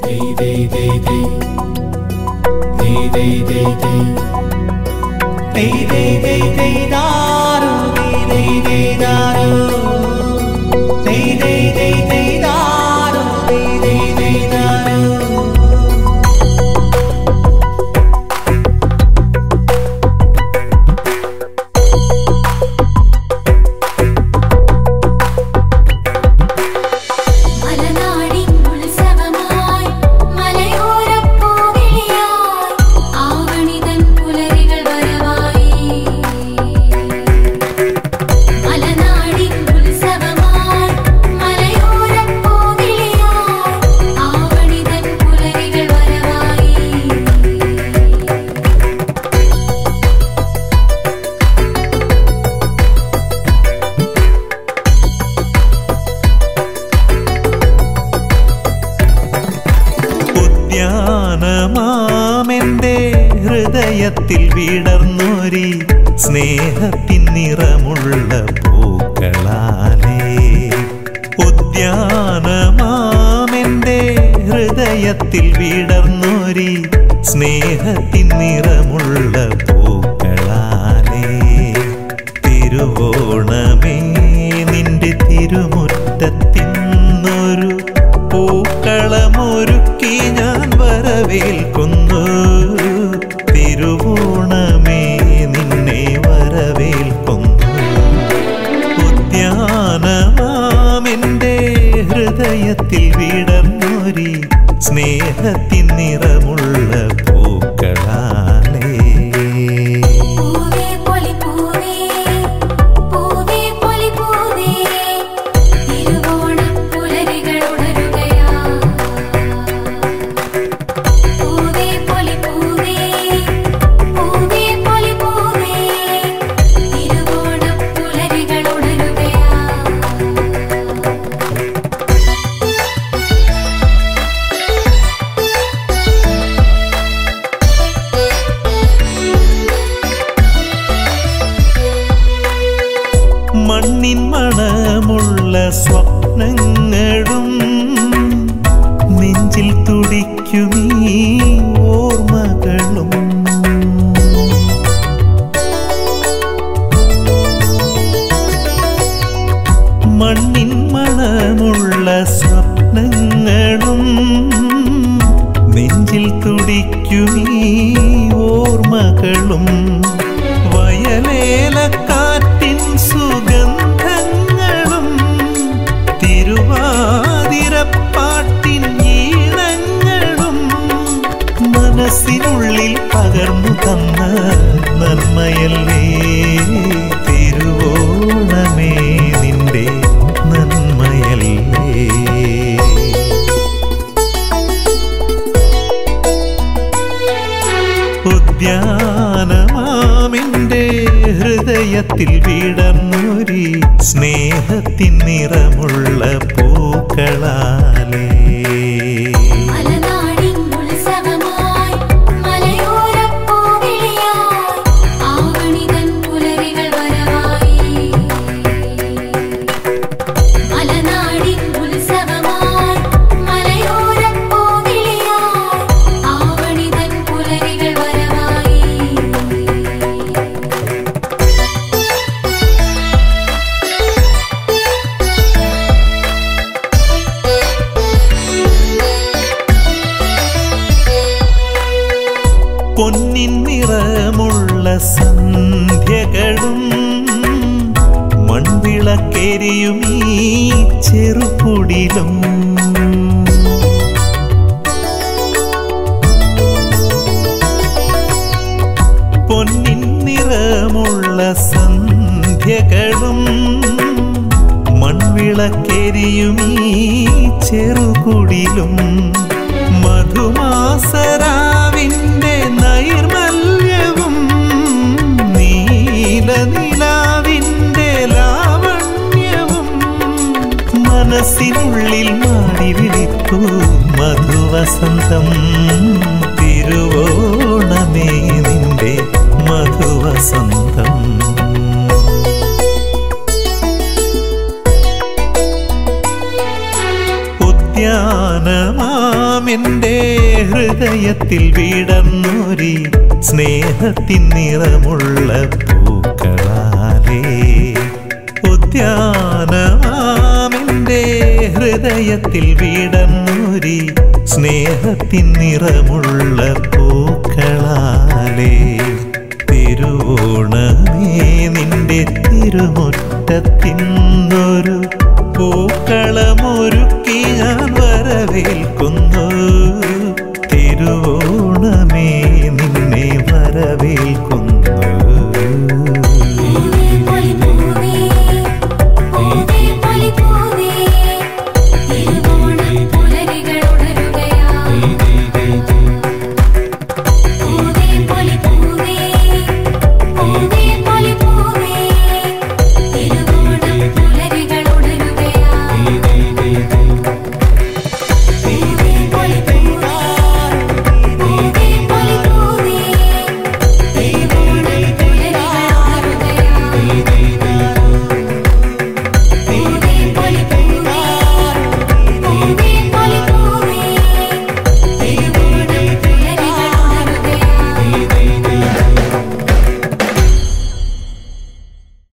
മലനാടിൻ ഉത്സവമായി മലയോരപ്പൂവിളിയായി ആവണിതൻ പുലരികൾ വരവായി മലനാടിൻ ഉത്സവമായി മലയോരപ്പൂവിളിയായി ആവണിതൻ പുലരികൾ വരവായി ഉദ്യാനമാമെന്റെ ഹൃദയത്തിൽ വിടർന്നൊരി സ്നേഹത്തിൻ നിറമുള്ള പൂക്കളാലേ ഉദ്യാനമാമെന്റെ ഹൃദയത്തിൽ വിടർന്നൊരി സ്നേഹത്തിൻ നിറമുള്ള പൂക്കളാലേ തിരുവോണമേ നിന്റെ തിരുമുറ്റത്തിന്നൊരു പൂക്കളമൊരുക്കി ഞാൻ വരവേൽക്കുന്നു തിരുവോണമേ നിന്നെ വരവേൽക്കുന്നു ഉദ്യാനമാമെന്റെ ഹൃദയത്തിൽ വിടർന്നൊരി സ്നേഹത്തിൻ നിറമുള്ള പൂക്കളാലേ പൂവേ പൊലി പൂവേ പൂവേ പൊലി പൂവേ തിരുവോണം പുലരികൾ ഉണരുകയാ പൂവേ പൊലി പൂവേ പൂവേ പൊലി പൂവേ തിരുവോണം പുലരികൾ ഉണരുകയാ മണ്ണിൻ മണമുള്ള സ്വപ്നങ്ങളും നെഞ്ചിൽ തുടിക്കുമീ ഓർമ്മകളും മണ്ണിൻ മണമുള്ള സ്വപ്നങ്ങളും നെഞ്ചിൽ തുടിക്കുമീ ഓർമ്മകളും വയലേലക്കാറ്റിൻ സുഗന്ധങ്ങളും തിരുവാതിരപ്പാട്ടിൻ ഈണങ്ങളും മനസ്സിനുള്ളിൽ പകർന്നു തന്ന നന്മയല്ലേ തിരുവോണമേ നിന്റെ നന്മയല്ലേ ഉദ്യാനമാമിൻ്റെ ഹൃദയത്തിൽ വിടർന്നൊരി സ്നേഹത്തിൻ നിറമുള്ള പൂക്കളാലേ മലനാടിൻ ഉത്സവമായി മലയോരപ്പൂവിളിയായി ആവണിതൻ പുലരികൾ വരവായി മലനാടിൻ ഉത്സവമായി മലയോരപ്പൂവിളിയായി ആവണിതൻ പുലരികൾ വരവായി പൊന്നിൻ നിറമുള്ള സന്ധ്യകളും മൺവിളക്കെരിയും ഈ ചെറുകുടിലും പൊന്നിൻ നിറമുള്ള സന്ധ്യകളും മൺവിളക്കെരിയും ഈ ചെറുകുടിലും മധുമാസരാവിൻ്റെ നൈർമല്യവും നീലനിലാവിൻ്റെ ലാവണ്യവും മനസ്സിനുള്ളിൽ മാടി വിളിക്കൂ മധുവസന്തം തിരുവോണമേ നിന്റെ മധുവസന്തം ഉദ്യാനമാമിൻ്റെ ഉദ്യാനമാമെൻ്റെ ഹൃദയത്തിൽ വിടർന്നൊരി സ്നേഹത്തിൻ നിറമുള്ള പൂക്കളാലേ ഉദ്യാനമാമെൻ്റെ ഹൃദയത്തിൽ വിടർന്നൊരി സ്നേഹത്തിൻ നിറമുള്ള പൂക്കളാലേ തിരുവോണമേ നിന്റെ തിരുമുറ്റത്തിന്നൊരു പൂക്കളമൊരുക്കി ഞാൻ വരവേൽക്കുന്നു